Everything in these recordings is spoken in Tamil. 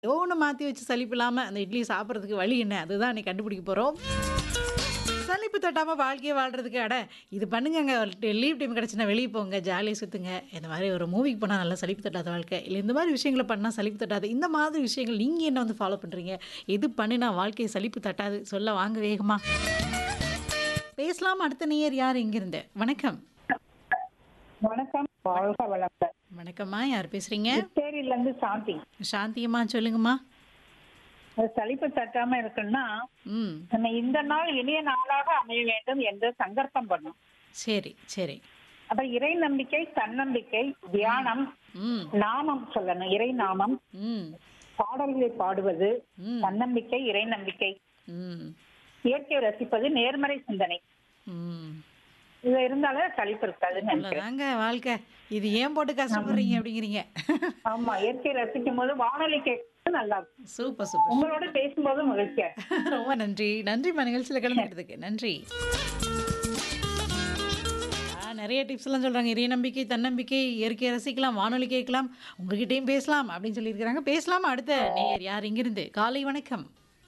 ஏதோ ஒண்ணு மாத்தி வச்சு சலிப்பு இல்லாம அந்த இட்லி சாப்பிடுறதுக்கு வழி என்ன? அதுதான் இன்னைக்கு கண்டுபிடிக்க போறோம். சலிப்பு தட்டாம வாழ்க்கைய வாழ்றதுக்கு, அட இது பண்ணுங்கங்க லீவ் டைம் கிடைச்சுன்னா வெளிய போங்க, ஜாலியா சுத்துங்க. இந்த மாரி ஒரு மூவிக்கு போனா நல்லா சலிப்பு தட்டாத வாழ்க்கை. இல்ல இந்த மாரி விஷயங்கள பண்ணா சலிப்பு தட்டாது. இந்த மாதிரி விஷயங்கள் நீங்க என்ன வந்து ஃபாலோ பண்றீங்க? எது பண்ணுனா வாழ்க்கை சலிப்பு தட்டாது? சொல்ல வாங்க வேகமா. பேசலாம் அடுத்த நேயர் யார் இங்கிருந்து? வணக்கம். வணக்கம் வாழ்க வளமுடன் வணக்கம்மா. யார் பேசுறீங்க? புதுச்சேரியில இருந்து சாந்தி சாந்தி அம்மா சொல்லுங்கம்மா. அது சலிப்பு தட்டாம இருக்குன்னா ம். நம்ம இந்த நாள் இனிய நாளாக அமைய வேண்டும் என்று சங்கல்பம் பண்ணும் சரி, சரி. அப்ப இறை நம்பிக்கை தன்னம்பிக்கை தியானம் ம். நாமம் சொல்லணும் இறை நாமம் ம். பாடல்களை பாடுவது ம். தன்னம்பிக்கை இறை நம்பிக்கை ம். இயற்கையை ரசிப்பது நேர்மறை சிந்தனை ம். இது இருந்தாலே சலிப்பு இருக்காதுன்னு நினைக்கிறேன் அவ்வளோதாங்க வாழ்க்கை. இது ஏன் போட்டு கஷ்டப்படுறீங்க அப்படிங்கிறீங்க. ஆமா இயற்கையை ரசிக்கும் போது வானொலி கேட்கறது நல்லா இருக்கும் சூப்பர், சூப்பர். உங்களோட பேசும்போது மகிழ்ச்சியா இருக்கு. ரொம்ப நன்றி. நன்றிம்மா நிகழ்ச்சியில கலந்துக்கிட்டதுக்கு. நன்றி. ஆ நெறைய டிப்ஸ்லாம் சொல்றாங்க. இறை நம்பிக்கை, தன்னம்பிக்கை, இயற்கையை ரசிக்கலாம், வானொலி கேட்கலாம், உங்ககிட்டயும் பேசலாம் அப்படின்னு சொல்லியிருக்கிறாங்க. பேசலாமா அடுத்த நேயர் யார் இங்கிருந்து? காலை வணக்கம்.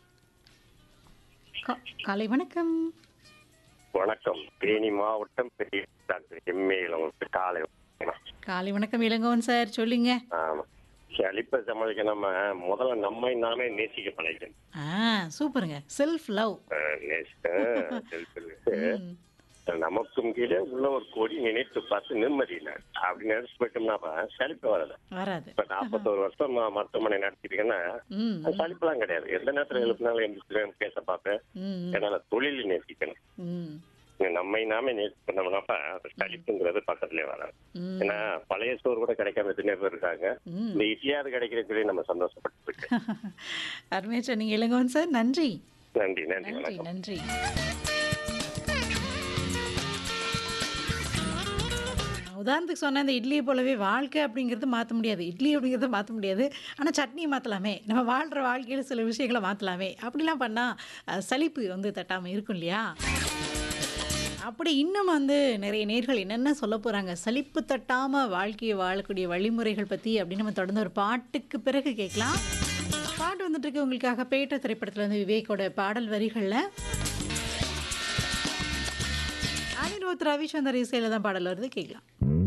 கா காலை வணக்கம். வணக்கம் தேனி மாவட்டம் பெரிய டாக்டர் எம்ஏ உங்களுக்கு காலை வணக்கம். காலை வணக்கம் இளங்கோவன் சார் சொல்லுங்க. ஆமா சளிப்பை சமாளிக்க நம்ம முதல்ல நம்மை நாமே நேசிக்க பழகிக்கணும் ஆ சூப்பருங்க. Self love. அஹ் நேசிக்க செல்ஃபில் ம். நமக்கும் கீழே உள்ள ஒரு கோடி நினைத்து பார்த்து நிம்மதி இல்லை அப்படி நினைச்சு போயிட்டோம்னா சளிப்பு வராது வராது. இப்ப நாற்பத்தோரு வருஷம் நான் மருத்துவமனை நடத்திருக்கேன்னா ம். அது சளிப்பெல்லாம் கிடையாது எந்த நேரத்துல எழுப்பினாலும் எந்திரிச்சு பேச பார்ப்பேன் ம். என்னால தொழில் நேசிக்கணும் ம். நம்மை நாமே நேசி பண்ணோம்னாப்ப சளிப்புங்கிறது பக்கத்துலயே வராது ம். ஏன்னா பழைய சோறு கூட கிடைக்காம எத்தனை பேர் இருக்காங்க ம். இந்த இட்லியாவது கிடைக்கிற சொல்லி நம்ம சந்தோஷப்பட்டு போயிட்டு அருமையா சொன்னீங்க இளங்கோவன் சார். நன்றி. நன்றி நன்றி நன்றி, வணக்கம் நன்றி. உதாரணத்துக்கு சொன்ன இந்த இட்லியை போலவே வாழ்க்கை அப்படிங்கிறது மாற்ற முடியாது இட்லி அப்படிங்கிறத மாற்ற முடியாது ஆனால் சட்னி மாற்றலாமே நம்ம வாழ்கிற வாழ்க்கையில் சில விஷயங்களை மாற்றலாமே அப்படிலாம் பண்ணால் சலிப்பு வந்து தட்டாமல் இருக்கும் இல்லையா அப்படி இன்னும் வந்து நிறைய நேர்கள் என்னென்ன சொல்ல போகிறாங்க சலிப்பு தட்டாமல் வாழ்க்கையை வாழக்கூடிய வழிமுறைகள் பற்றி அப்படின்னு நம்ம தொடர்ந்து ஒரு பாட்டுக்கு பிறகு கேட்கலாம் பாட்டு வந்துட்டு இருக்கு உங்களுக்காக பேட்ட திரைப்படத்தில் வந்து விவேக்கோட பாடல் வரிகளில் அனிருத் ரவிச்சந்தர் இசையில் தான் பாடல் வருது கேட்கலாம்